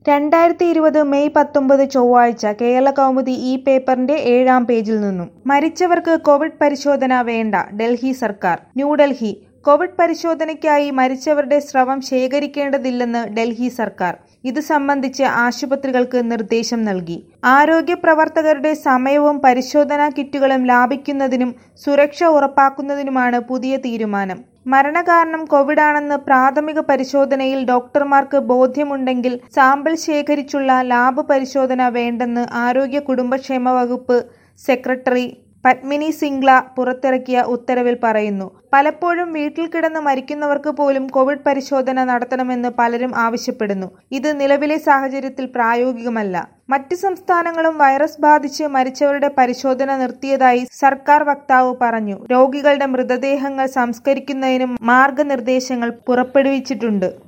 രണ്ടായിരത്തി ഇരുപത് മെയ് പത്തൊമ്പത് ചൊവ്വാഴ്ച കേരളകൗമുദി ഈ പേപ്പറിന്റെ ഏഴാം പേജിൽ നിന്നും മരിച്ചവർക്ക് കോവിഡ് പരിശോധന വേണ്ട ഡൽഹി സർക്കാർ ന്യൂഡൽഹി കോവിഡ് പരിശോധനയ്ക്കായി മരിച്ചവരുടെ സ്രവം ശേഖരിക്കേണ്ടതില്ലെന്ന് ഡൽഹി സർക്കാർ ഇത് സംബന്ധിച്ച് ആശുപത്രികൾക്ക് നിർദ്ദേശം നൽകി ആരോഗ്യ പ്രവർത്തകരുടെ സമയവും പരിശോധനാ കിറ്റുകളും ലാഭിക്കുന്നതിനും സുരക്ഷ ഉറപ്പാക്കുന്നതിനുമാണ് പുതിയ തീരുമാനം മരണകാരണം കോവിഡാണെന്ന് പ്രാഥമിക പരിശോധനയിൽ ഡോക്ടർമാർക്ക് ബോധ്യമുണ്ടെങ്കിൽ സാമ്പിൾ ശേഖരിച്ചുള്ള ലാബ് പരിശോധന വേണ്ടെന്ന് ആരോഗ്യ കുടുംബക്ഷേമ വകുപ്പ് സെക്രട്ടറി പത്മിനി സിംഗ്ല പുറത്തിറക്കിയ ഉത്തരവിൽ പറയുന്നു പലപ്പോഴും വീട്ടിൽ കിടന്ന് മരിക്കുന്നവർക്ക് പോലും കോവിഡ് പരിശോധന നടത്തണമെന്ന് പലരും ആവശ്യപ്പെടുന്നു ഇത് നിലവിലെ സാഹചര്യത്തിൽ പ്രായോഗികമല്ല മറ്റ് സംസ്ഥാനങ്ങളും വൈറസ് ബാധിച്ച് മരിച്ചവരുടെ പരിശോധന നിർത്തിയതായി സർക്കാർ വക്താവ് പറഞ്ഞു രോഗികളുടെ മൃതദേഹങ്ങൾ സംസ്കരിക്കുന്നതിനും മാർഗനിർദ്ദേശങ്ങൾ പുറപ്പെടുവിച്ചിട്ടുണ്ട്